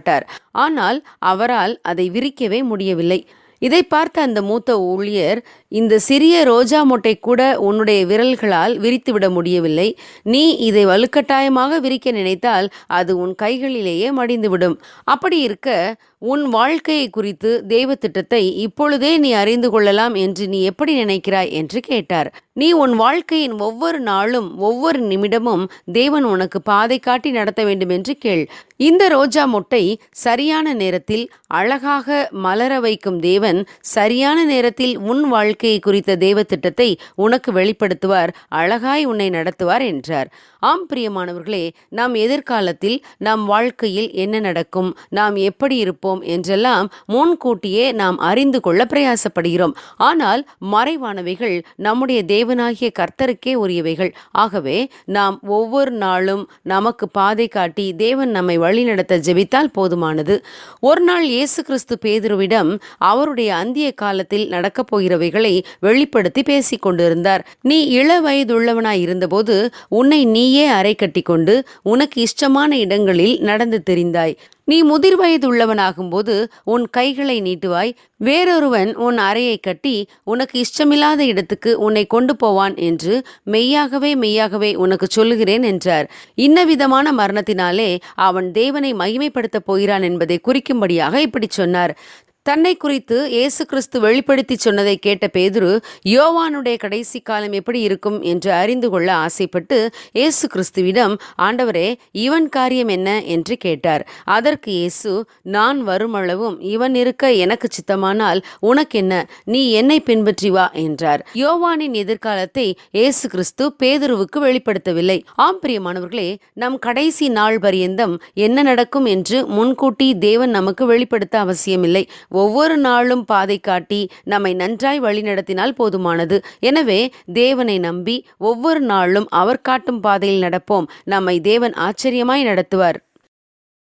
ஆசைப்பட்டார் ஆனால் அவரால் அதை விரிக்கவே முடியவில்லை இதை பார்த்த அந்த மூத்த ஊழியர் இந்த சிறிய ரோஜா மொட்டை கூட உன்னுடைய விரல்களால் விரித்துவிட முடியவில்லை நீ இதை வலுக்கட்டாயமாக விரிக்க நினைத்தால் அது உன் கைகளிலேயே மடிந்துவிடும் அப்படி இருக்க உன் வாழ்க்கையை குறித்து தெய்வ திட்டத்தை இப்பொழுதே நீ அறிந்து கொள்ளலாம் என்று நீ எப்படி நினைக்கிறாய் என்று கேட்டார் நீ உன் வாழ்க்கையின் ஒவ்வொரு நாளும் ஒவ்வொரு நிமிடமும் தேவன் உனக்கு பாதை காட்டி நடத்த வேண்டும் என்று கேள் இந்த ரோஜா மொட்டை சரியான நேரத்தில் அழகாக மலர வைக்கும் தேவன் சரியான நேரத்தில் உன் வாழ்க்கையை குறித்த தேவ திட்டத்தை உனக்கு வெளிப்படுத்துவார் அழகாய் உன்னை நடத்துவார் என்றார் ஆம் பிரியமானவர்களே நாம் எதிர்காலத்தில் நம் வாழ்க்கையில் என்ன நடக்கும் நாம் எப்படி இருப்போம் என்றெல்லாம் முன்கூட்டியே நாம் அறிந்து கொள்ள பிரயாசப்படுகிறோம் ஆனால் மறைவானவைகள் நம்முடைய தேவனாகிய கர்த்தருக்கே உரியவைகள் ஆகவே நாம் ஒவ்வொரு நாளும் நமக்கு பாதை காட்டி தேவன் நம்மை வழிநடத்த ஜெபித்தால் போதுமானது ஒரு நாள் இயேசு கிறிஸ்து பேதுருவிடம் அவருடைய அந்திய காலத்தில் நடக்கப் போகிறவைகளை வெளிப்படுத்தி பேசிக் கொண்டிருந்தார் நீ இள வயதுள்ளவனாய் இருந்தபோது உன்னை நீயே அறை கட்டிக்கொண்டு உனக்கு இஷ்டமான இடங்களில் நடந்து தெரிந்தாய் நீ முதிர் வயதுள்ளவனாகும்போது உன் கைகளை நீட்டுவாய் வேறொருவன் உன் அறையை கட்டி உனக்கு இஷ்டமில்லாத இடத்துக்கு உன்னை கொண்டு போவான் என்று மெய்யாகவே மெய்யாகவே உனக்கு சொல்லுகிறேன் என்றார் இன்னவிதமான மரணத்தினாலே அவன் தேவனை மகிமைப்படுத்தப் போகிறான் என்பதை குறிக்கும்படியாக இப்படி சொன்னார் தன்னை குறித்து இயேசு கிறிஸ்து வெளிப்படுத்தி சொன்னதை கேட்ட பேதுரு யோவானுடைய கடைசி காலம் எப்படி இருக்கும் என்று அறிந்து கொள்ள ஆசைப்பட்டு இயேசு கிறிஸ்துவிடம் ஆண்டவரே இவன் காரியம் என்ன என்று கேட்டார் அதற்கு இயேசு நான் வருமளவும் இவன் இருக்க எனக்கு சித்தமானால் உனக்கென்ன நீ என்னை பின்பற்றி வா என்றார் யோவானின் எதிர்காலத்தை இயேசு கிறிஸ்து பேதுருவுக்கு வெளிப்படுத்தவில்லை ஆம் பிரியமானவர்களே நம் கடைசி நாள் பரியந்தம் என்ன நடக்கும் என்று முன்கூட்டி தேவன் நமக்கு வெளிப்படுத்த அவசியமில்லை ஒவ்வொரு நாளும் பாதை காட்டி நம்மை நன்றாய் வழிநடத்தினால் போதுமானது எனவே தேவனை நம்பி ஒவ்வொரு நாளும் அவர் காட்டும் பாதையில் நடப்போம் நம்மை தேவன் ஆச்சரியமாய் நடத்துவார்